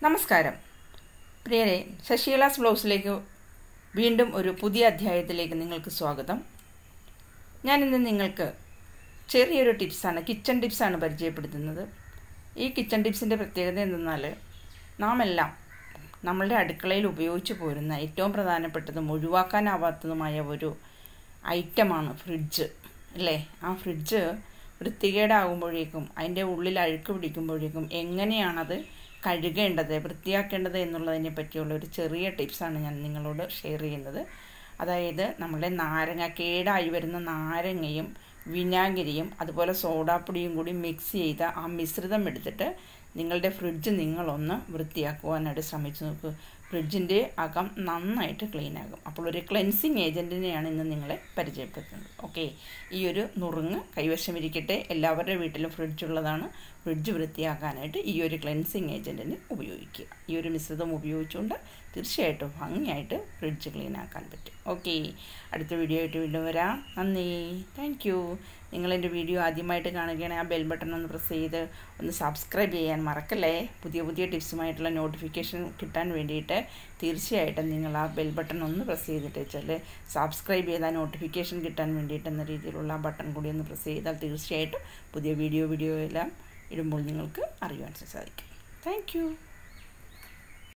നമസ്കാരം പ്രിയരെ ശശികലാസ് ബ്ലോഗ്സിലേക്ക് വീണ്ടും ഒരു പുതിയ അധ്യായത്തിലേക്ക് നിങ്ങൾക്ക് സ്വാഗതം ഞാനിന്ന് നിങ്ങൾക്ക് ചെറിയൊരു ടിപ്സാണ് കിച്ചൺ ടിപ്സാണ് പരിചയപ്പെടുത്തുന്നത് ഈ കിച്ചൺ ടിപ്സിൻ്റെ പ്രത്യേകത എന്തെന്നാൽ നാം എല്ലാം നമ്മളുടെ അടുക്കളയിൽ ഉപയോഗിച്ച് പോരുന്ന ഏറ്റവും പ്രധാനപ്പെട്ടതും ഒഴിവാക്കാനാവാത്തതുമായ ഒരു ഐറ്റമാണ് ഫ്രിഡ്ജ് അല്ലേ ആ ഫ്രിഡ്ജ് വൃത്തികേടാകുമ്പോഴേക്കും അതിൻ്റെ ഉള്ളിൽ അഴുക്ക് പിടിക്കുമ്പോഴേക്കും എങ്ങനെയാണത് കഴുകേണ്ടത് വൃത്തിയാക്കേണ്ടത് എന്നുള്ളതിനെ പറ്റിയുള്ള ഒരു ചെറിയ ടിപ്സാണ് ഞാൻ നിങ്ങളോട് ഷെയർ ചെയ്യുന്നത് അതായത് നമ്മുടെ നാരങ്ങ കേടായി വരുന്ന നാരങ്ങയും വിനാഗിരിയും അതുപോലെ സോഡാപ്പൊടിയും കൂടി മിക്സ് ചെയ്ത ആ മിശ്രിതം എടുത്തിട്ട് നിങ്ങളുടെ ഫ്രിഡ്ജ് നിങ്ങളൊന്ന് വൃത്തിയാക്കുവാനായിട്ട് ശ്രമിച്ചു നോക്കൂ ഫ്രിഡ്ജിൻ്റെ അകം നന്നായിട്ട് ക്ലീൻ ആകും അപ്പോൾ ഒരു ക്ലെൻസിങ് ഏജൻറ്റിനെയാണ് ഇന്ന് നിങ്ങളെ പരിചയപ്പെടുത്തുന്നത് ഓക്കെ ഈ ഒരു നുറുങ്ങ് കൈവശം ഇരിക്കട്ടെ എല്ലാവരുടെ വീട്ടിലും ഫ്രിഡ്ജ് ഉള്ളതാണ് ഫ്രിഡ്ജ് വൃത്തിയാക്കാനായിട്ട് ഈ ഒരു ക്ലെൻസിങ് ഏജൻറ്റിനെ ഉപയോഗിക്കുക ഈ ഒരു മിശ്രിതം ഉപയോഗിച്ചുകൊണ്ട് തീർച്ചയായിട്ടും ഭംഗിയായിട്ട് ഫ്രിഡ്ജ് ക്ലീൻ ആക്കാൻ പറ്റും ഓക്കെ അടുത്ത വീഡിയോ ആയിട്ട് വീണ്ടും വരാം നന്ദി താങ്ക് യു നിങ്ങളെൻ്റെ വീഡിയോ ആദ്യമായിട്ട് കാണുകയാണെങ്കിൽ ആ ബെൽ ബട്ടൺ ഒന്ന് പ്രസ് ചെയ്ത് ഒന്ന് സബ്സ്ക്രൈബ് ചെയ്യാൻ മറക്കല്ലേ പുതിയ പുതിയ ടിപ്സുമായിട്ടുള്ള നോട്ടിഫിക്കേഷൻ കിട്ടാൻ വേണ്ടിയിട്ട് തീർച്ചയായിട്ടും നിങ്ങൾ ആ ബെൽ ബട്ടൺ ഒന്ന് പ്രസ് ചെയ്തിട്ട് വെച്ചാൽ സബ്സ്ക്രൈബ് ചെയ്താൽ നോട്ടിഫിക്കേഷൻ കിട്ടാൻ വേണ്ടിയിട്ട് എന്ന രീതിയിലുള്ള ആ ബട്ടൺ കൂടി ഒന്ന് പ്രസ് ചെയ്താൽ തീർച്ചയായിട്ടും പുതിയ വീഡിയോ വീഡിയോ എല്ലാം ഇടുമ്പോൾ നിങ്ങൾക്ക് അറിയുവാൻ സാധിക്കും താങ്ക്